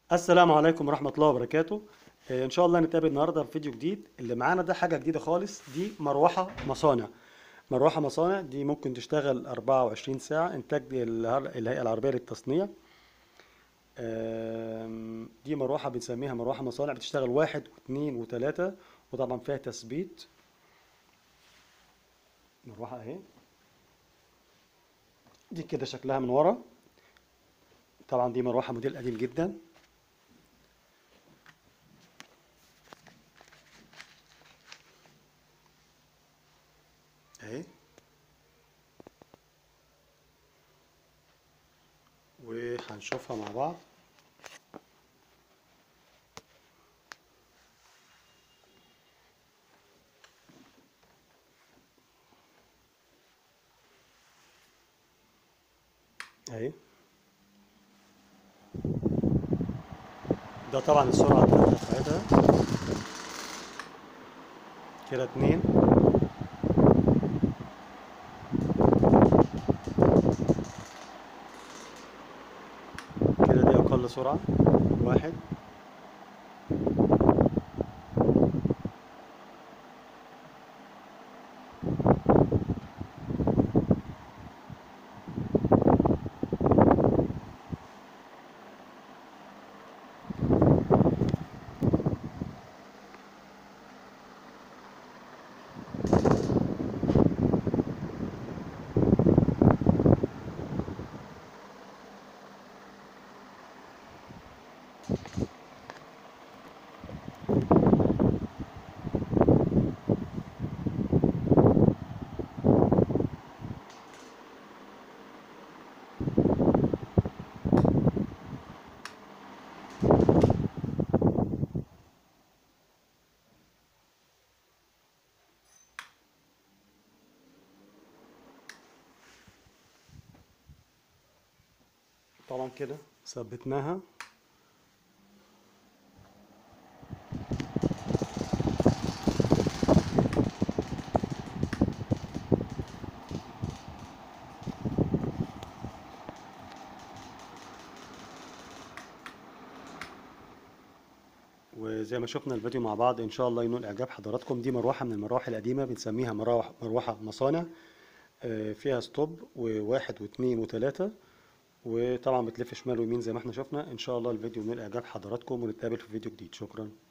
السلام عليكم ورحمة الله وبركاته آه، إن شاء الله نتقابل النهاردة في فيديو جديد اللي معانا ده حاجة جديدة خالص دي مروحة مصانع مروحة مصانع دي ممكن تشتغل 24 ساعة إنتاج الهر- الهيئة العربية للتصنيع آم، دي مروحة بنسميها مروحة مصانع بتشتغل واحد واثنين وثلاثة وطبعا فيها تثبيت مروحة أهي دي كده شكلها من ورا طبعا دي مروحة موديل قديم جدا اهي وهنشوفها مع بعض اهي ده طبعا السرعة الثابتة بتاعتها كده اتنين كده دي أقل سرعة واحد طبعا كده ثبتناها وزي ما شفنا الفيديو مع بعض ان شاء الله ينول اعجاب حضراتكم دي مروحه من المراوح القديمه بنسميها مروح مروحه مصانع آه، فيها ستوب وواحد واثنين وثلاثه وطبعا بتلف شمال ويمين زي ما احنا شفنا ان شاء الله الفيديو ينول اعجاب حضراتكم ونتقابل في فيديو جديد شكرا